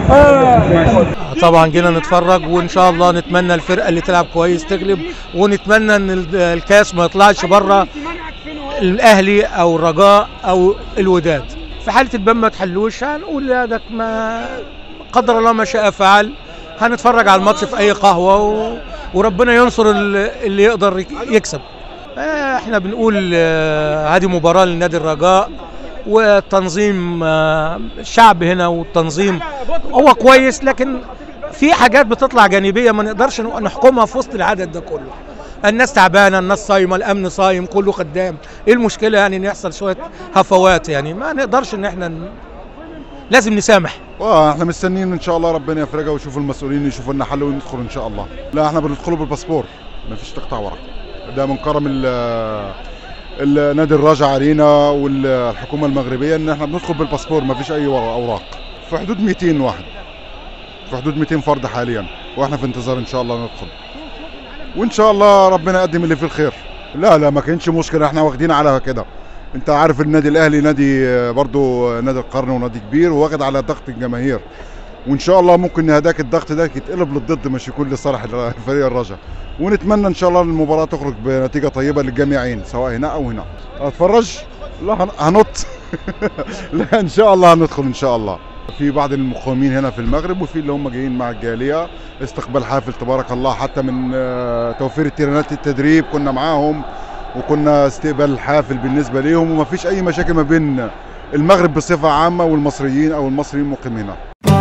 طبعا جينا نتفرج وان شاء الله نتمنى الفرقه اللي تلعب كويس تغلب ونتمنى ان ال- الكاس ما يطلعش بره الاهلي او الرجاء او الوداد في حاله الباب ما تحلوش هنقول لا ده ما قدر الله ما شاء فعل هنتفرج على الماتش في اي قهوه و... وربنا ينصر ال- اللي يقدر يك- يكسب آه، احنا بنقول آه، هذه مباراه لنادي الرجاء والتنظيم آه، الشعب هنا والتنظيم هو كويس لكن في حاجات بتطلع جانبيه ما نقدرش نحكمها في وسط العدد ده كله الناس تعبانه الناس صايمه الامن صايم كله خدام ايه المشكله يعني ان يحصل شويه هفوات يعني ما نقدرش ان احنا ن... لازم نسامح اه احنا مستنيين ان شاء الله ربنا يفرجها ويشوف المسؤولين يشوفوا لنا حل وندخل ان شاء الله لا احنا بندخلوا بالباسبور مفيش تقطع ورق ده من كرم ال- النادي الراجع علينا والحكومه المغربيه ان احنا بندخل بالباسبور مفيش اي ورق اوراق في حدود 200 واحد في حدود 200 فرد حاليا واحنا في انتظار ان شاء الله ندخل وان شاء الله ربنا يقدم اللي فيه الخير لا لا ما كانش مشكله احنا واخدين على كده انت عارف النادي الاهلي نادي آه، برضو نادي القرن ونادي كبير واخد على ضغط الجماهير وان شاء الله ممكن هداك الضغط ده يتقلب للضد مش يكون لصالح الر- فريق الرجاء ونتمنى ان شاء الله المباراه تخرج بنتيجه طيبه للجميعين سواء هنا او هنا اتفرج لا هن- هنط لا ان شاء الله هندخل ان شاء الله في بعض المقيمين هنا في المغرب وفي اللي هم جايين مع الجاليه استقبال حافل تبارك الله حتى من آه، توفير التيرانات التدريب كنا معاهم وكنا استقبال حافل بالنسبه ليهم وما فيش اي مشاكل ما بين المغرب بصفه عامه والمصريين او المصريين مقيمين هنا